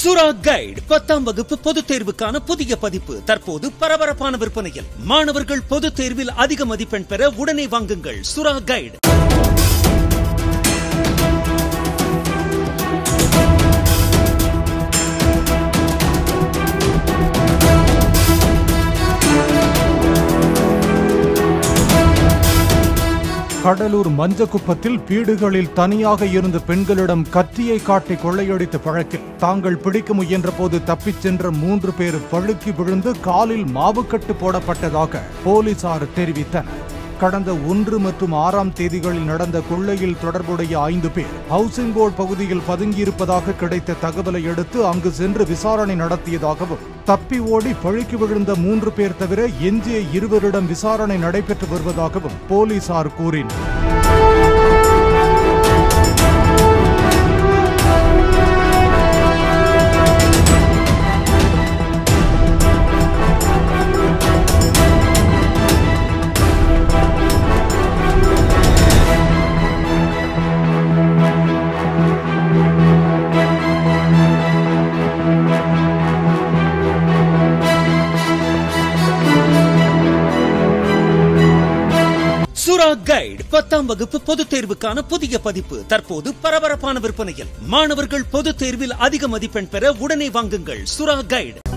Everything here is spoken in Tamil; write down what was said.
சுரா கைடு பத்தாம் வகுப்பு பொதுத் தேர்வுக்கான புதிய பதிப்பு தற்போது பரபரப்பான விற்பனையில் மாணவர்கள் பொதுத் தேர்வில் அதிக மதிப்பெண் பெற உடனே வாங்குங்கள் சுரா கைடு கடலூர் மஞ்சக்குப்பத்தில் வீடுகளில் தனியாக இருந்த பெண்களிடம் கத்தியை காட்டி கொள்ளையடித்த வழக்கில் தாங்கள் பிடிக்க முயன்ற போது தப்பிச் சென்ற மூன்று பேர் வழுக்கி விழுந்து காலில் மாவுக்கட்டு போடப்பட்டதாக போலீசார் தெரிவித்தனர் கடந்த ஒன்று மற்றும் ஆறாம் தேதிகளில் நடந்த கொள்ளையில் தொடர்புடைய ஐந்து பேர் ஹவுசிங் போர்டு பகுதியில் பதுங்கியிருப்பதாக கிடைத்த தகவலை அடுத்து அங்கு சென்று விசாரணை நடத்தியதாகவும் தப்பி ஓடி பழுக்கி விழுந்த மூன்று பேர் தவிர எஞ்சிய இருவரிடம் விசாரணை நடைபெற்று வருவதாகவும் போலீசார் கூறினர் சுரா கைடு பத்தாம் வகுப்பு பொதுத் தேர்வுக்கான புதிய பதிப்பு தற்போது பரபரப்பான விற்பனையில் மாணவர்கள் பொதுத் தேர்வில் அதிக மதிப்பெண் பெற உடனே வாங்குங்கள் சுரா கைடு